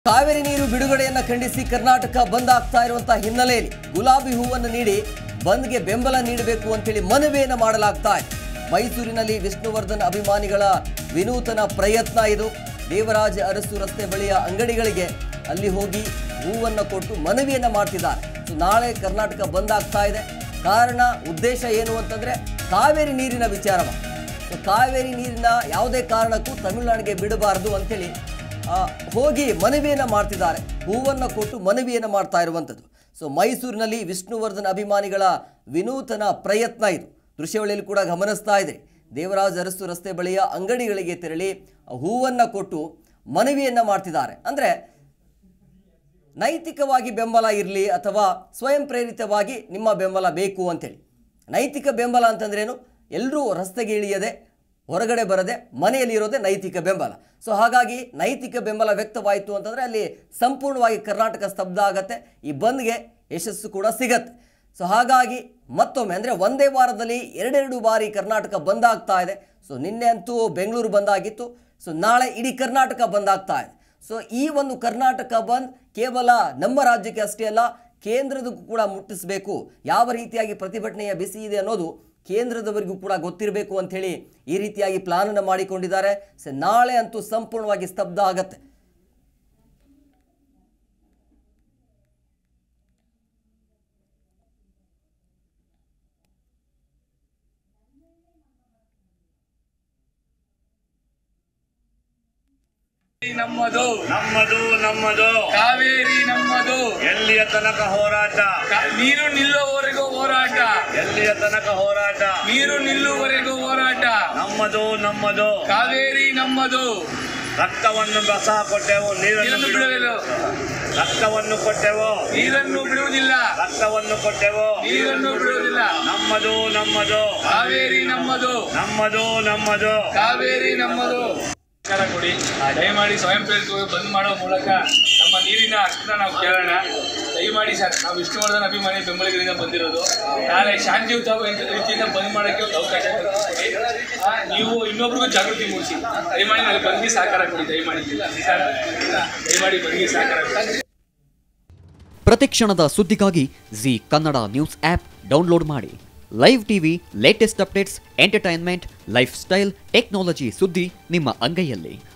ಕಾವೇರಿ ನೀರು ಬಿಡುಗಡೆಯನ್ನ ಖಂಡಿಸಿ ಕರ್ನಾಟಕ ಬಂದ್ ಆಗ್ತಾ ಇರುವಂತಹ ಹಿನ್ನೆಲೆಯಲ್ಲಿ ಗುಲಾಬಿ ಹೂವನ್ನು ನೀಡಿ ಬಂದ್ಗೆ ಬೆಂಬಲ ನೀಡಬೇಕು ಅಂತೇಳಿ ಮನವಿಯನ್ನು ಮಾಡಲಾಗ್ತಾ ಇದೆ ಮೈಸೂರಿನಲ್ಲಿ ವಿಷ್ಣುವರ್ಧನ್ ಅಭಿಮಾನಿಗಳ ವಿನೂತನ ಪ್ರಯತ್ನ ಇದು ದೇವರಾಜ ಅರಸು ರಸ್ತೆ ಬಳಿಯ ಅಂಗಡಿಗಳಿಗೆ ಅಲ್ಲಿ ಹೋಗಿ ಹೂವನ್ನು ಕೊಟ್ಟು ಮನವಿಯನ್ನ ಮಾಡ್ತಿದ್ದಾರೆ ಸೊ ನಾಳೆ ಕರ್ನಾಟಕ ಬಂದ್ ಆಗ್ತಾ ಇದೆ ಕಾರಣ ಉದ್ದೇಶ ಏನು ಅಂತಂದ್ರೆ ಕಾವೇರಿ ನೀರಿನ ವಿಚಾರವ ಸೊ ಕಾವೇರಿ ನೀರಿನ ಯಾವುದೇ ಕಾರಣಕ್ಕೂ ತಮಿಳುನಾಡಿಗೆ ಬಿಡಬಾರದು ಅಂತೇಳಿ ಆ, ಹೋಗಿ ಮನವಿಯನ್ನು ಮಾಡ್ತಿದ್ದಾರೆ ಹೂವನ್ನು ಕೊಟ್ಟು ಮನವಿಯನ್ನು ಮಾಡ್ತಾ ಇರುವಂಥದ್ದು ಸೊ ಮೈಸೂರಿನಲ್ಲಿ ವಿಷ್ಣುವರ್ಧನ್ ಅಭಿಮಾನಿಗಳ ವಿನೂತನ ಪ್ರಯತ್ನ ಇದು ದೃಶ್ಯಾವಳಿಯಲ್ಲಿ ಕೂಡ ಗಮನಿಸ್ತಾ ಇದೆ ದೇವರಾಜ ಅರಸು ರಸ್ತೆ ಬಳಿಯ ಅಂಗಡಿಗಳಿಗೆ ತೆರಳಿ ಹೂವನ್ನು ಕೊಟ್ಟು ಮನವಿಯನ್ನು ಮಾಡ್ತಿದ್ದಾರೆ ಅಂದರೆ ನೈತಿಕವಾಗಿ ಬೆಂಬಲ ಇರಲಿ ಅಥವಾ ಸ್ವಯಂ ಪ್ರೇರಿತವಾಗಿ ನಿಮ್ಮ ಬೆಂಬಲ ಬೇಕು ಅಂತೇಳಿ ನೈತಿಕ ಬೆಂಬಲ ಅಂತಂದ್ರೇನು ಎಲ್ಲರೂ ರಸ್ತೆಗೆ ಇಳಿಯದೆ ಹೊರಗಡೆ ಬರದೆ ಮನೆಯಲ್ಲಿ ಇರೋದೇ ನೈತಿಕ ಬೆಂಬಲ ಸೊ ಹಾಗಾಗಿ ನೈತಿಕ ಬೆಂಬಲ ವ್ಯಕ್ತವಾಯಿತು ಅಂತಂದರೆ ಅಲ್ಲಿ ಸಂಪೂರ್ಣವಾಗಿ ಕರ್ನಾಟಕ ಸ್ತಬ್ಧ ಆಗತ್ತೆ ಈ ಬಂದ್ಗೆ ಯಶಸ್ಸು ಕೂಡ ಸಿಗತ್ತೆ ಸೊ ಹಾಗಾಗಿ ಮತ್ತೊಮ್ಮೆ ಅಂದರೆ ಒಂದೇ ವಾರದಲ್ಲಿ ಎರಡೆರಡು ಬಾರಿ ಕರ್ನಾಟಕ ಬಂದ್ ಆಗ್ತಾ ಇದೆ ಸೊ ನಿನ್ನೆ ಅಂತೂ ಬೆಂಗಳೂರು ಬಂದ್ ಆಗಿತ್ತು ಸೊ ನಾಳೆ ಇಡೀ ಕರ್ನಾಟಕ ಬಂದ್ ಆಗ್ತಾ ಇದೆ ಸೊ ಈ ಒಂದು ಕರ್ನಾಟಕ ಬಂದ್ ಕೇವಲ ನಮ್ಮ ರಾಜ್ಯಕ್ಕೆ ಅಷ್ಟೇ ಅಲ್ಲ ಕೇಂದ್ರದಕ್ಕೂ ಕೂಡ ಮುಟ್ಟಿಸಬೇಕು ಯಾವ ರೀತಿಯಾಗಿ ಪ್ರತಿಭಟನೆಯ ಬಿಸಿ ಇದೆ ಅನ್ನೋದು ಕೇಂದ್ರದವರಿಗೂ ಕೂಡ ಗೊತ್ತಿರಬೇಕು ಅಂಥೇಳಿ ಈ ರೀತಿಯಾಗಿ ಪ್ಲಾನನ್ನು ಮಾಡಿಕೊಂಡಿದ್ದಾರೆ ಸೊ ನಾಳೆ ಅಂತೂ ಸಂಪೂರ್ಣವಾಗಿ ಸ್ತಬ್ಧ ಆಗತ್ತೆ ನಮ್ಮದು ನಮ್ಮದು ನಮ್ಮದು ಕಾವೇರಿ ನಮ್ಮದು ಎಲ್ಲಿಯ ತನಕ ಹೋರಾಟ ಕ- ನೀರು ನಿಲ್ಲುವವರೆಗೂ ಹೋರಾಟ ಎಲ್ಲಿಯ ತನಕ ಹೋರಾಟ ನೀರು ನಿಲ್ಲುವವರೆಗೂ ಹೋರಾಟ ನಮ್ಮದು ನಮ್ಮದು ಕಾವೇರಿ ನಮ್ಮದು ರಕ್ತವನ್ನು ಬಸ ಕೊಟ್ಟೆವು ನೀರನ್ನು ನೀರನ್ನು ಬಿಡುವುದಿಲ್ಲ ಬಿಡುವುದಿಲ್ಲ ರಕ್ತವನ್ನು ಕೊಟ್ಟೆವು ನೀರನ್ನು ಬಿಡುವುದಿಲ್ಲ ರಕ್ತವನ್ನು ಕೊಟ್ಟೆವು ನೀರನ್ನು ಬಿಡುವುದಿಲ್ಲ ನಮ್ಮದು ನಮ್ಮದು ಕಾವೇರಿ ನಮ್ಮದು ನಮ್ಮದು ನಮ್ಮದು ಕಾವೇರಿ ನಮ್ಮದು ಸರ್ಕಾರ ಕೊಡಿ ದಯಮಾಡಿ ಸ್ವಯಂ ಪ್ರೇರಿತವಾಗಿ ಬಂದ್ ಮಾಡೋ ಮೂಲಕ ನಮ್ಮ ನೀರಿನ ಹಕ್ಕನ್ನ ನಾವು ಕೇಳೋಣ ದಯಮಾಡಿ ಸರ್ ನಾವು ವಿಷ್ಣುವರ್ಧನ್ ಅಭಿಮಾನಿ ಬೆಂಬಲಿಗರಿಂದ ಬಂದಿರೋದು ನಾಳೆ ಶಾಂತಿಯುತ ರೀತಿಯಿಂದ ಬಂದ್ ಮಾಡೋಕ್ಕೆ ಒಂದು ಅವಕಾಶ ಕೊಡಿ. ಆ, ನೀವು ಇನ್ನೊಬ್ರಿಗೂ ಜಾಗೃತಿ ಮೂಡಿಸಿ ದಯಮಾಡಿ ನಾಳೆ ಬಂದ್ಗೆ ಸಹಕಾರ ಕೊಡಿ ದಯಮಾಡಿ ಸರ್ ದಯಮಾಡಿ ಬಂದ್ಗೆ ಸಹಕಾರ ಕೊಡಿ ಪ್ರತಿಕ್ಷಣದ ಸುದ್ದಿಗಾಗಿ Zee Kannada news app download ಮಾಡಿ live TV latest updates entertainment lifestyle technology ಸುದ್ದಿ ನಿಮ್ಮ ಅಂಗೈಯಲ್ಲಿ